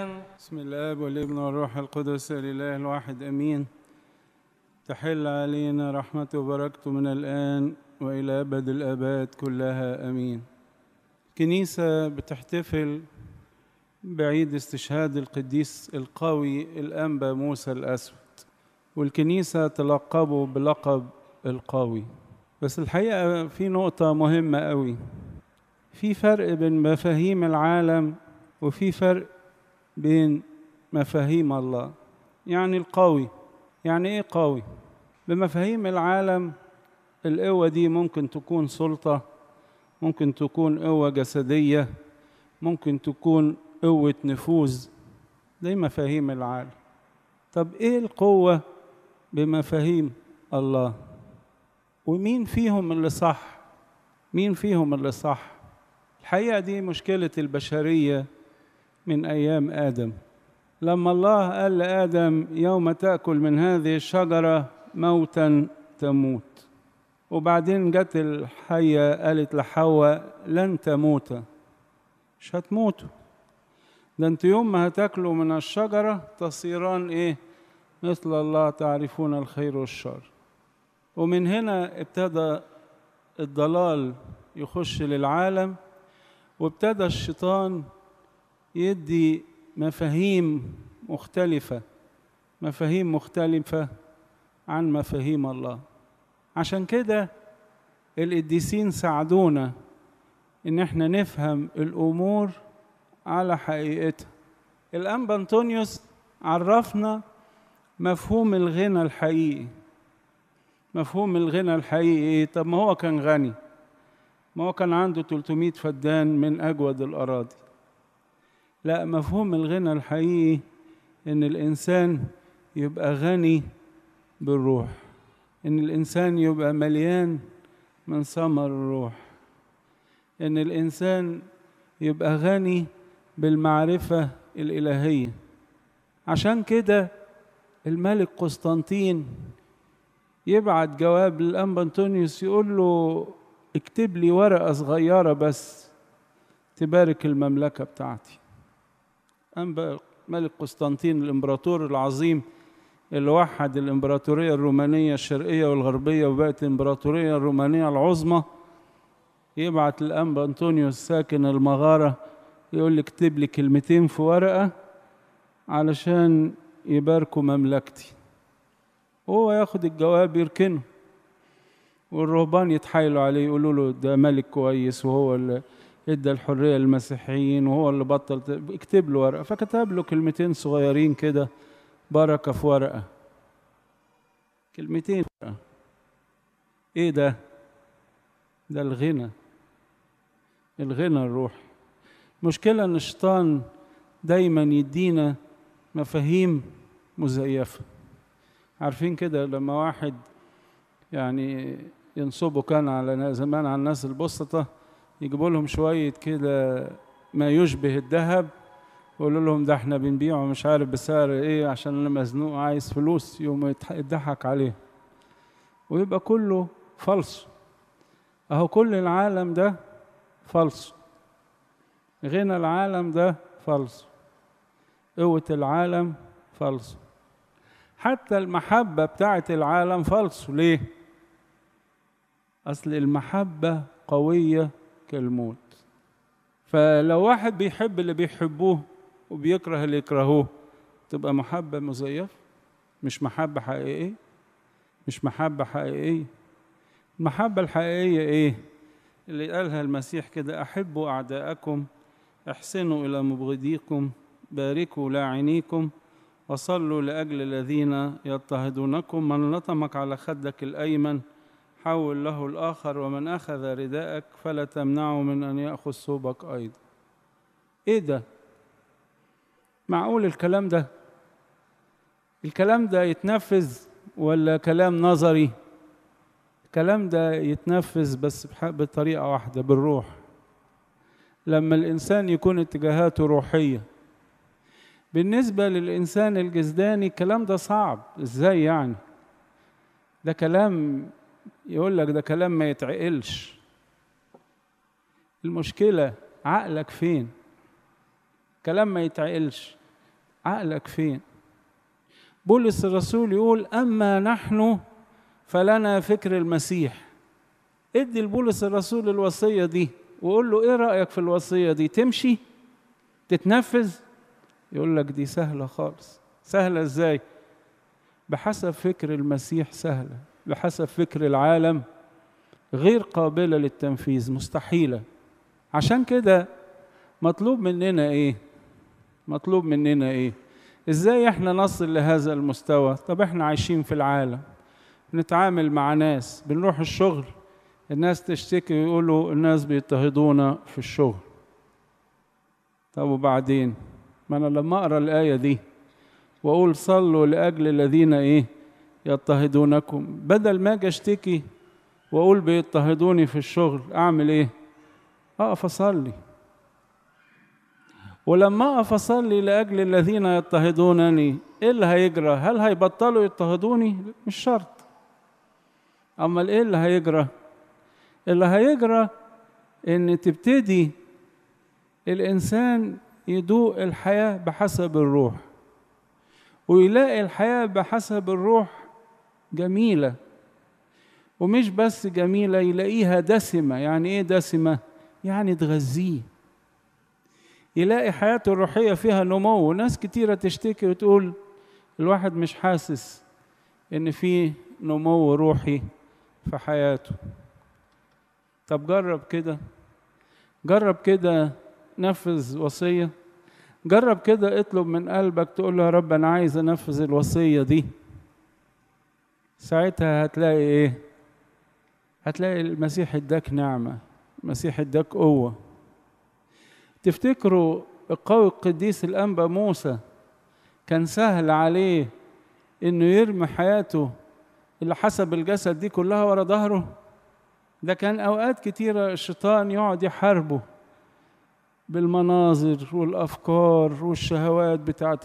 بسم الله والابن والروح القدس الإله الواحد أمين تحل علينا رحمته وبركته من الآن وإلى أبد الآباد كلها أمين كنيسة بتحتفل بعيد استشهاد القديس القوي الأنبا موسى الأسود والكنيسة تلقبه بلقب القوي بس الحقيقة في نقطة مهمة قوي في فرق بين مفاهيم العالم وفي فرق بين مفاهيم الله يعني القوي يعني ايه قوي بمفاهيم العالم القوة دي ممكن تكون سلطة ممكن تكون قوة جسدية ممكن تكون قوة نفوذ دي مفاهيم العالم طب ايه القوة بمفاهيم الله ومين فيهم اللي صح مين فيهم اللي صح الحقيقة دي مشكلة البشرية من أيام آدم لما الله قال لآدم يوم تأكل من هذه الشجرة موتا تموت وبعدين جت الحية قالت لحواء لن تموت مش هتموتوا ده انتوا يوم ما هتاكلوا من الشجرة تصيران ايه مثل الله تعرفون الخير والشر ومن هنا ابتدى الضلال يخش للعالم وابتدى الشيطان يدي مفاهيم مختلفة مفاهيم مختلفة عن مفاهيم الله عشان كده القديسين ساعدونا ان احنا نفهم الامور على حقيقتها الانبا انطونيوس عرفنا مفهوم الغنى الحقيقي مفهوم الغنى الحقيقي ايه طب ما هو كان غني ما هو كان عنده 300 فدان من اجود الاراضي لا مفهوم الغنى الحقيقي ان الانسان يبقى غني بالروح ان الانسان يبقى مليان من ثمر الروح ان الانسان يبقى غني بالمعرفه الالهيه عشان كده الملك قسطنطين يبعت جواب للانبا انطونيوس يقول له اكتب لي ورقه صغيره بس تبارك المملكه بتاعتي أنبا ملك قسطنطين الإمبراطور العظيم اللي وحد الإمبراطورية الرومانية الشرقية والغربية وبقت الإمبراطورية الرومانية العظمى يبعت الأنبا أنطونيوس ساكن المغارة يقول لي اكتب لي كلمتين في ورقة علشان يباركوا مملكتي وهو ياخد الجواب يركنه والرهبان يتحايلوا عليه يقولوا له ده ملك كويس وهو اللي ادى الحريه للمسيحيين وهو اللي بطل اكتب له ورقه فكتب له كلمتين صغيرين كده بركه في ورقه كلمتين ورقة. ايه ده ده الغنى الغنى الروح مشكلة ان الشيطان دايما يدينا مفاهيم مزيفة عارفين كده لما واحد يعني ينصبوا كان على زمان على الناس البسطة يجيبوا لهم شوية كده ما يشبه الذهب ويقولوا لهم ده احنا بنبيعه مش عارف بسعر ايه عشان انا مزنوق عايز فلوس يوم يضحك عليه ويبقى كله فلس اهو كل العالم ده فلس غنى العالم ده فلس قوة العالم فلس حتى المحبة بتاعت العالم فلس ليه؟ أصل المحبة قوية كالموت فلو واحد بيحب اللي بيحبوه وبيكره اللي يكرهوه تبقى محبة مزيفة مش محبة حقيقية مش محبة حقيقية المحبة الحقيقية ايه اللي قالها المسيح كده أحبوا أعداءكم احسنوا إلى مبغضيكم باركوا لاعنيكم وصلوا لأجل الذين يضطهدونكم من لطمك على خدك الأيمن حول له الآخر ومن أخذ رداءك فلا تمنعه من أن يأخذ ثوبك أيضا إيه ده؟ معقول الكلام ده الكلام ده يتنفذ ولا كلام نظري الكلام ده يتنفذ بس بطريقة واحدة بالروح لما الإنسان يكون اتجاهاته روحية بالنسبة للإنسان الجسداني الكلام ده صعب إزاي يعني ده كلام يقول لك ده كلام ما يتعقلش المشكلة عقلك فين كلام ما يتعقلش عقلك فين بولس الرسول يقول اما نحن فلنا فكر المسيح ادي لبولس الرسول الوصيه دي وقول له ايه رايك في الوصيه دي تمشي تتنفذ يقول لك دي سهله خالص سهله ازاي بحسب فكر المسيح سهله بحسب فكر العالم غير قابله للتنفيذ مستحيله عشان كده مطلوب مننا ايه مطلوب مننا ايه ازاي احنا نصل لهذا المستوى طب احنا عايشين في العالم بنتعامل مع ناس بنروح الشغل الناس تشتكي ويقولوا الناس بيضطهدونا في الشغل طب وبعدين ما انا لما اقرا الايه دي واقول صلوا لاجل الذين ايه يضطهدونكم بدل ما اجي اشتكي واقول بيضطهدوني في الشغل اعمل ايه اقف اصلي ولما اقف اصلي لاجل الذين يضطهدونني ايه اللي هيجرى هل هيبطلوا يضطهدوني مش شرط اما ايه اللي هيجرى اللي هيجرى ان تبتدي الانسان يدوق الحياه بحسب الروح ويلاقي الحياه بحسب الروح جميله ومش بس جميله يلاقيها دسمه يعني ايه دسمه يعني تغذيه يلاقي حياته الروحيه فيها نمو ناس كتيره تشتكي وتقول الواحد مش حاسس ان في نمو روحي في حياته طب جرب كده جرب كده نفذ وصيه جرب كده اطلب من قلبك تقول له يا رب انا عايز انفذ الوصيه دي ساعتها هتلاقي ايه هتلاقي المسيح اداك نعمه المسيح اداك قوه تفتكروا القوي القديس الانبا موسى كان سهل عليه انه يرمي حياته اللي حسب الجسد دي كلها ورا ظهره ده كان اوقات كتيره الشيطان يقعد يحاربه بالمناظر والافكار والشهوات بتاعت